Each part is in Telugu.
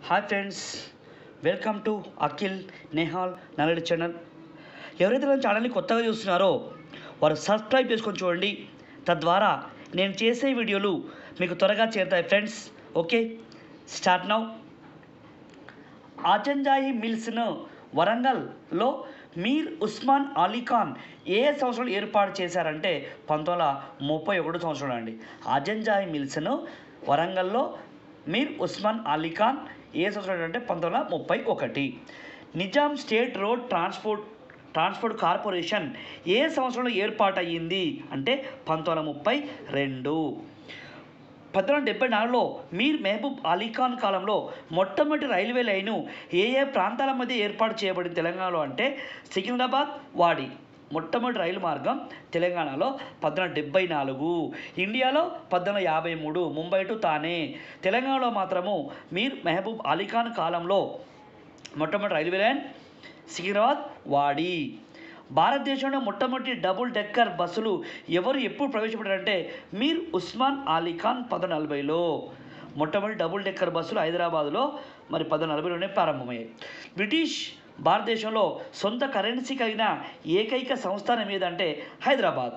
hi friends welcome to Akhil Nehal Nalladi channel ఎవరైతే నా ఛానల్ని కొత్తగా చూస్తున్నారో వారు సబ్స్క్రైబ్ చేసుకొని చూడండి తద్వారా నేను చేసే వీడియోలు మీకు త్వరగా చేరుతాయి friends okay start now Azam Jahi మిల్స్ను వరంగల్లో మీర్ ఉస్మాన్ అలీ ఖాన్ ఏ సంవత్సరంలో ఏర్పాటు చేశారంటే పంతొమ్మిది వందల ముప్పై ఒకటి సంవత్సరం అండి ఆజంజాయి మిల్స్ను వరంగల్లో మీర్ ఉస్మాన్ అలీ ఖాన్ ఏ సంవత్సరం అంటే పంతొమ్మిది వందల ముప్పై ఒకటి Nizam state road transport transport corporation ఏ సంవత్సరంలో ఏర్పాటు అయ్యింది అంటే పంతొమ్మిది వందల ముప్పై రెండు పంతొమ్మిది వందల డెబ్బై నాలుగులో మీర్ మెహబూబ్ అలీ ఖాన్ కాలంలో మొట్టమొదటి రైల్వే లైను ఏ ఏ ప్రాంతాల మధ్య ఏర్పాటు చేయబడింది తెలంగాణలో అంటే సికింద్రాబాద్ వాడి మొట్టమొదటి రైలు మార్గం తెలంగాణలో పద్దెనిమిది వందల డెబ్బై నాలుగు ఇండియాలో పద్దెనిమిది వందల యాభై మూడు ముంబై టు తానే తెలంగాణలో మాత్రము మీర్ మెహబూబ్ అలీ ఖాన్ కాలంలో మొట్టమొదటి రైల్వే లైన్ సికింద్రాబాద్ వాడి భారతదేశంలో మొట్టమొదటి డబుల్ డెక్కర్ బస్సులు ఎవరు ఎప్పుడు ప్రవేశపెట్టారంటే మీర్ ఉస్మాన్ అలీ ఖాన్ పద నలభైలో మొట్టమొదటి డబుల్ డెక్కర్ బస్సులు హైదరాబాద్లో మరి పద నలభైలోనే ప్రారంభమయ్యాయి బ్రిటిష్ భారతదేశంలో సొంత కరెన్సీ కలిగిన ఏకైక సంస్థానం ఏదంటే హైదరాబాద్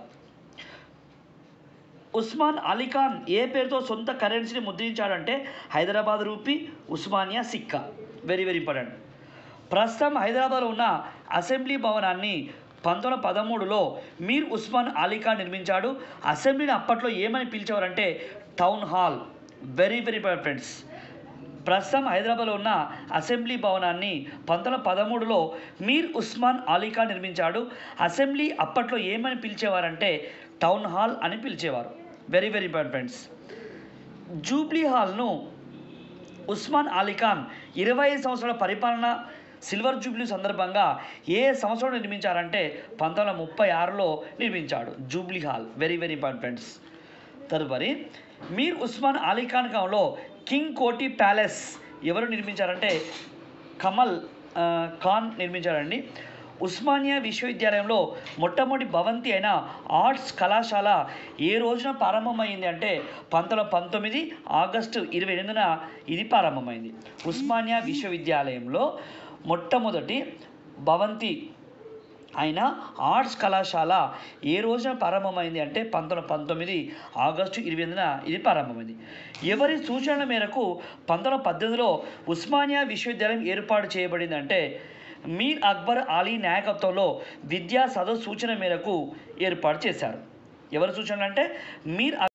ఉస్మాన్ అలీ ఖాన్ ఏ పేరుతో సొంత కరెన్సీని ముద్రించాడంటే హైదరాబాద్ రూపీ ఉస్మానియా సిక్కా వెరీ వెరీ ఇంపార్టెంట్ ప్రస్తుతం హైదరాబాద్లో ఉన్న అసెంబ్లీ భవనాన్ని పంతొమ్మిది వందల పదమూడులో మీర్ ఉస్మాన్ అలీ ఖాన్ నిర్మించాడు అసెంబ్లీని అప్పట్లో ఏమని పిలిచేవారంటే town hall very very friends ప్రస్తుతం హైదరాబాద్లో ఉన్న అసెంబ్లీ భవనాన్ని పంతొమ్మిది వందల పదమూడులో మీర్ ఉస్మాన్ అలీ ఖాన్ నిర్మించాడు అసెంబ్లీ అప్పట్లో ఏమని పిలిచేవారంటే టౌన్ హాల్ అని పిలిచేవారు very very important friends jubilee హాల్ను ఉస్మాన్ అలీ ఖాన్ ఇరవై ఐదు సంవత్సరాల పరిపాలన సిల్వర్ జూబ్లీ సందర్భంగా ఏ సంవత్సరం నిర్మించారంటే పంతొమ్మిది వందల ముప్పై ఆరులో నిర్మించాడు jubilee hall very very important friends తదుపరి మీర్ ఉస్మాన్ అలీ ఖాన్ కాలంలో కింగ్ కోటి ప్యాలెస్ ఎవరు నిర్మించారంటే కమల్ ఆ, ఖాన్ నిర్మించారండి ఉస్మానియా విశ్వవిద్యాలయంలో మొట్టమొదటి భవంతి అయిన ఆర్ట్స్ కళాశాల ఏ రోజున ప్రారంభమైంది అంటే పంతొమ్మిది వందల పంతొమ్మిది ఆగస్టు ఇరవై ఎనిమిదిన ఇది ప్రారంభమైంది ఉస్మానియా విశ్వవిద్యాలయంలో మొట్టమొదటి భవంతి అయిన ఆర్ట్స్ కళాశాల ఏ రోజున ప్రారంభమైంది అంటే పంతొమ్మిది వందల పంతొమ్మిది ఆగస్టు ఇరవై ఎనిమిదిన ఇది ప్రారంభమైంది ఎవరి సూచనల మేరకు పంతొమ్మిది వందల పద్దెనిమిదిలో ఉస్మానియా విశ్వవిద్యాలయం ఏర్పాటు చేయబడింది అంటే మీర్ అక్బర్ అలీ నాయకత్వంలో విద్యా సదస్సు సూచన మేరకు ఏర్పాటు చేశారు ఎవరి సూచనలు అంటే మీర్